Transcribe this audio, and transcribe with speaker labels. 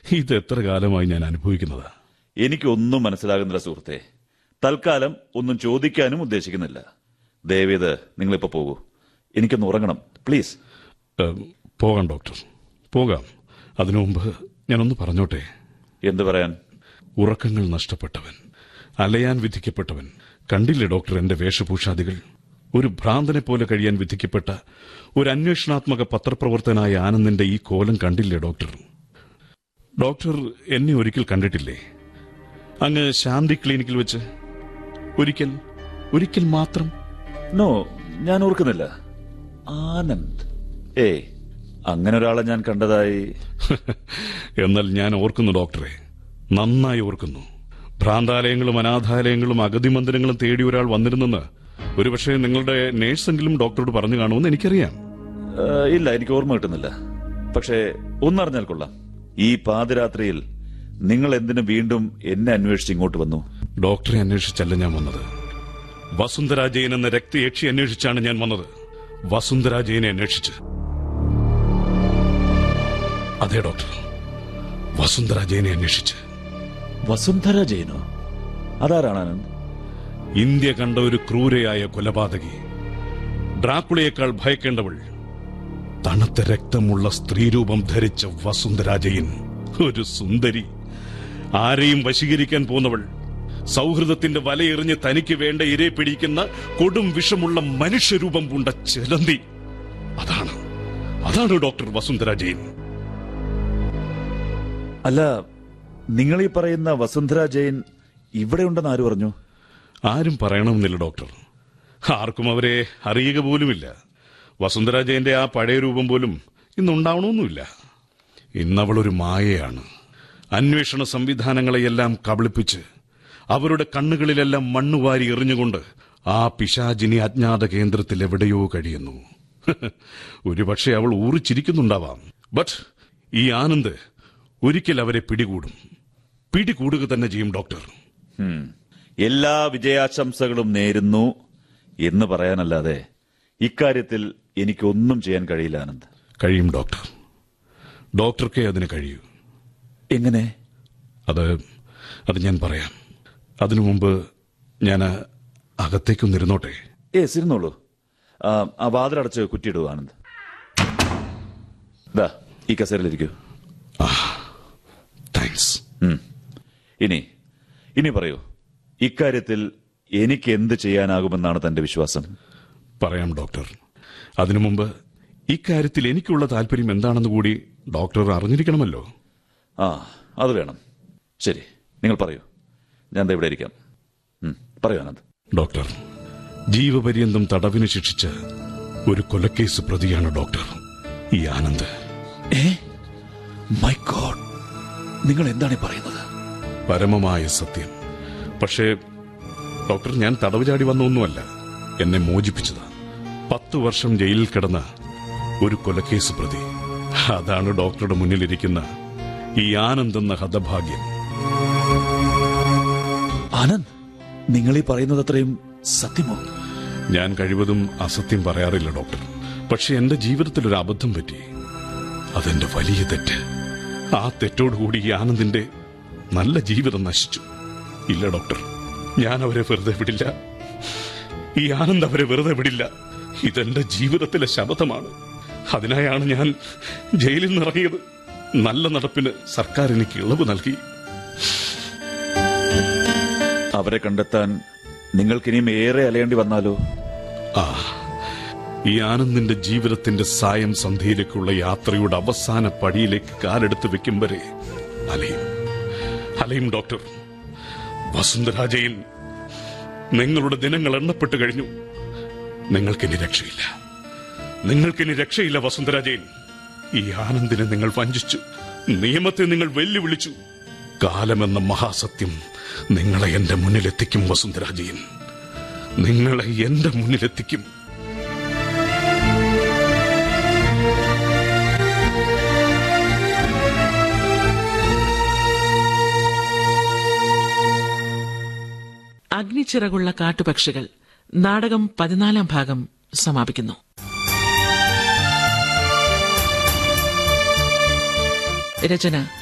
Speaker 1: ഇത് എത്ര കാലമായി ഞാൻ അനുഭവിക്കുന്നതാ
Speaker 2: എനിക്കൊന്നും മനസ്സിലാകുന്നില്ല സുഹൃത്തെ തൽക്കാലം ഒന്നും ചോദിക്കാനും ഉദ്ദേശിക്കുന്നില്ല ദയവേത് നിങ്ങളിപ്പോ പോകൂ എനിക്കൊന്ന് ഉറങ്ങണം പ്ലീസ്
Speaker 1: ഏം, പോകാം ഡോക്ടർ പോകാം അതിനു മുമ്പ് ഞാനൊന്ന് പറഞ്ഞോട്ടെ
Speaker 2: എന്തു പറയാൻ
Speaker 1: ഉറക്കങ്ങൾ നഷ്ടപ്പെട്ടവൻ അലയാൻ വിധിക്കപ്പെട്ടവൻ കണ്ടില്ലേ ഡോക്ടർ എന്റെ വേഷഭൂഷാദികൾ ഒരു ഭ്രാന്തനെ പോലെ കഴിയാൻ വിധിക്കപ്പെട്ട ഒരു അന്വേഷണാത്മക പത്രപ്രവർത്തനായ ആനന്ദിന്റെ ഈ കോലം കണ്ടില്ലേ ഡോക്ടർ ഡോക്ടർ എന്നെ ഒരിക്കൽ കണ്ടിട്ടില്ലേ അങ്ങ് ശാന്തി ക്ലിനിക്കിൽ വെച്ച് ഒരിക്കൽ ഒരിക്കൽ മാത്രം
Speaker 2: നോ ഞാൻ ഓർക്കുന്നില്ല ആനന്ദ് ഏ അങ്ങനെ ഒരാളെ ഞാൻ കണ്ടതായി
Speaker 1: എന്നാൽ ഞാൻ ഓർക്കുന്നു ഡോക്ടറെ നന്നായി ഓർക്കുന്നു ഭ്രാന്താലയങ്ങളും അനാഥാലയങ്ങളും അഗതി മന്ദിരങ്ങളും തേടി ഒരാൾ വന്നിരുന്നെന്ന് ഒരുപക്ഷെ നിങ്ങളുടെ നേഴ്സെങ്കിലും ഡോക്ടറോട് പറഞ്ഞു കാണുമെന്ന് എനിക്കറിയാം
Speaker 2: ഏ, ഇല്ല എനിക്ക് ഓർമ്മ കിട്ടുന്നില്ല പക്ഷേ ഒന്നറിഞ്ഞാൽ കൊള്ളാം ഈ പാതിരാത്രിയിൽ നിങ്ങൾ എന്തിനു വീണ്ടും എന്നെ അന്വേഷിച്ച് ഇങ്ങോട്ട് വന്നു
Speaker 1: ഡോക്ടറെ അന്വേഷിച്ചല്ല ഞാൻ വന്നത് വസുന്ധര ജയൻ എന്ന രക്തയക്ഷി അന്വേഷിച്ചാണ് ഞാൻ വന്നത് വസുന്ധര ജയനെ അന്വേഷിച്ച് അതെ ഡോക്ടർ വസുന്ധര ജയനെ അന്വേഷിച്ച്
Speaker 2: വസുന്ധര ജയനോ അതാരാണ് ആനന്ദ്
Speaker 1: ഇന്ത്യ കണ്ട ഒരു ക്രൂരയായ കൊലപാതകി ഡ്രാക്കുളയേക്കാൾ ഭയക്കേണ്ടവൾ തണുത്ത രക്തമുള്ള സ്ത്രീരൂപം ധരിച്ച വസുന്ധരാജയൻ ഒരു സുന്ദരി ആരെയും വശീകരിക്കാൻ പോന്നവൾ സൗഹൃദത്തിന്റെ വലയെറിഞ്ഞ് തനിക്ക് വേണ്ട ഇരയെ പിടിക്കുന്ന കൊടും വിഷമുള്ള മനുഷ്യരൂപം പൂണ്ട ചെലന്തി അതാണ് അതാണ് ഡോക്ടർ വസുന്ധര ജയൻ
Speaker 2: അല്ല നിങ്ങൾ ഈ പറയുന്ന വസുന്ധര ജയൻ ഇവിടെ ഉണ്ടെന്ന് ആര് പറഞ്ഞു
Speaker 1: ആരും പറയണമെന്നില്ല ഡോക്ടർ ആർക്കും അവരെ അറിയുക പോലുമില്ല വസുന്ധര ജയന്റെ ആ പഴയ രൂപം പോലും ഇന്നുണ്ടാവണമെന്നുമില്ല ഇന്നവളൊരു മായയാണ് അന്വേഷണ സംവിധാനങ്ങളെയെല്ലാം കബളിപ്പിച്ച് അവരുടെ കണ്ണുകളിലെല്ലാം മണ്ണുവാരി എറിഞ്ഞുകൊണ്ട് ആ പിശാചിനി അജ്ഞാത കേന്ദ്രത്തിൽ എവിടെയോ കഴിയുന്നു ഒരുപക്ഷെ അവൾ ഊറിച്ചിരിക്കുന്നുണ്ടാവാം ബട്ട് ഈ ആനന്ദ് ഒരിക്കൽ അവരെ പിടികൂടും പിടികൂടുക തന്നെ ചെയ്യും ഡോക്ടർ
Speaker 2: ഹും. എല്ലാ വിജയാശംസകളും നേരുന്നു എന്ന് പറയാനല്ലാതെ ഇക്കാര്യത്തിൽ എനിക്കൊന്നും ചെയ്യാൻ കഴിയില്ല ആനന്ദ്
Speaker 1: കഴിയും ഡോക്ടർ ഡോക്ടർക്കേ അതിന് കഴിയൂ
Speaker 2: എങ്ങനെ
Speaker 1: അത് അത് ഞാൻ പറയാം അതിനു മുമ്പ് ഞാൻ അകത്തേക്കൊന്നിരുന്നോട്ടെ
Speaker 2: ഏ ഇരുന്നോളൂ ആ, ആ വാതിലടച്ച് കുറ്റിയിടൂ ആനന്ദ് ദാ ഈ കസേരയിലിരിക്കൂ
Speaker 1: താങ്ക്സ്
Speaker 2: ഉം. ഇനി ഇനി പറയൂ ഇക്കാര്യത്തിൽ എനിക്ക് എന്ത് ചെയ്യാനാകുമെന്നാണ് തന്റെ വിശ്വാസം
Speaker 1: പറയാം ഡോക്ടർ അതിനു മുമ്പ് ഇക്കാര്യത്തിൽ എനിക്കുള്ള താല്പര്യം എന്താണെന്ന് കൂടി ഡോക്ടർ അറിഞ്ഞിരിക്കണമല്ലോ
Speaker 2: ആ അത് വേണം ശരി നിങ്ങൾ പറയൂ ഞാൻ ദേ ഇവിടെ ഇരിക്കാം ഉം, പറയൂ ആനന്ദ്
Speaker 1: ഡോക്ടർ ജീവപര്യന്തം തടവിന് ശിക്ഷിച്ച ഒരു കൊലക്കേസ് പ്രതിയാണ് ഡോക്ടർ ഈ ആനന്ദ്
Speaker 2: ഏ മൈ ഗോഡ് നിങ്ങൾ എന്താണ് ഈ പറയുന്നത്
Speaker 1: പരമമായ സത്യം പക്ഷേ ഡോക്ടർ ഞാൻ തടവ് ചാടി വന്നൊന്നുമല്ല എന്നെ മോചിപ്പിച്ചതാ പത്തു വർഷം ജയിലിൽ കിടന്ന ഒരു കൊലക്കേസ് പ്രതി അതാണ് ഡോക്ടറുടെ മുന്നിലിരിക്കുന്ന ഈ ആനന്ദ് എന്ന ഹതഭാഗ്യൻ
Speaker 2: ആനന്ദ് നിങ്ങൾ ഈ പറയുന്നത് അത്രയും സത്യമോ
Speaker 1: ഞാൻ കഴിവതും അസത്യം പറയാറില്ല ഡോക്ടർ പക്ഷെ എന്റെ ജീവിതത്തിൽ ഒരു അബദ്ധം പറ്റി അതെന്റെ വലിയ തെറ്റ് ആ തെറ്റോടുകൂടി ഈ ആനന്ദിന്റെ നല്ല ജീവിതം നശിച്ചു ഇല്ല ഡോക്ടർ ഞാൻ അവരെ വെറുതെ വിടില്ല ഈ ആനന്ദ് അവരെ വെറുതെ വിടില്ല ഇതെന്റെ ജീവിതത്തിലെ ശബദമാണ് അതിനായാണ് ഞാൻ ജയിലിൽ നിന്ന് ഇറങ്ങിയത് നല്ല നടപ്പിന് സർക്കാർ എനിക്ക് ഇളവ് നൽകി
Speaker 2: അവരെ കണ്ടെത്താൻ നിങ്ങൾക്കിനിയും ഏറെ അലയേണ്ടി വന്നാലോ
Speaker 1: ആ ഈ ആനന്ദിന്റെ ജീവിതത്തിന്റെ സായം സന്ധ്യയിലേക്കുള്ള യാത്രയുടെ അവസാന പടിയിലേക്ക് കാലെടുത്ത് വെക്കും വരെ അലയും അലയും ഡോക്ടർ വസുന്ധരാജയൻ നിങ്ങളുടെ ദിനങ്ങൾ എണ്ണപ്പെട്ടു കഴിഞ്ഞു നിങ്ങൾക്കിനി രക്ഷയില്ല നിങ്ങൾക്കിനി രക്ഷയില്ല വസുന്ധരാജയൻ ഈ ആനന്ദിനെ നിങ്ങൾ വഞ്ചിച്ചു നിയമത്തെ നിങ്ങൾ വെല്ലുവിളിച്ചു കാലമെന്ന മഹാസത്യം നിങ്ങളെ എന്റെ മുന്നിലെത്തിക്കും വസുന്ധരാജയൻ നിങ്ങളെ എന്റെ മുന്നിലെത്തിക്കും
Speaker 3: അഗ്നിച്ചിറകുള്ള കാട്ടുപക്ഷികൾ നാടകം പതിനാലാം ഭാഗം സമാപിക്കുന്നു രചന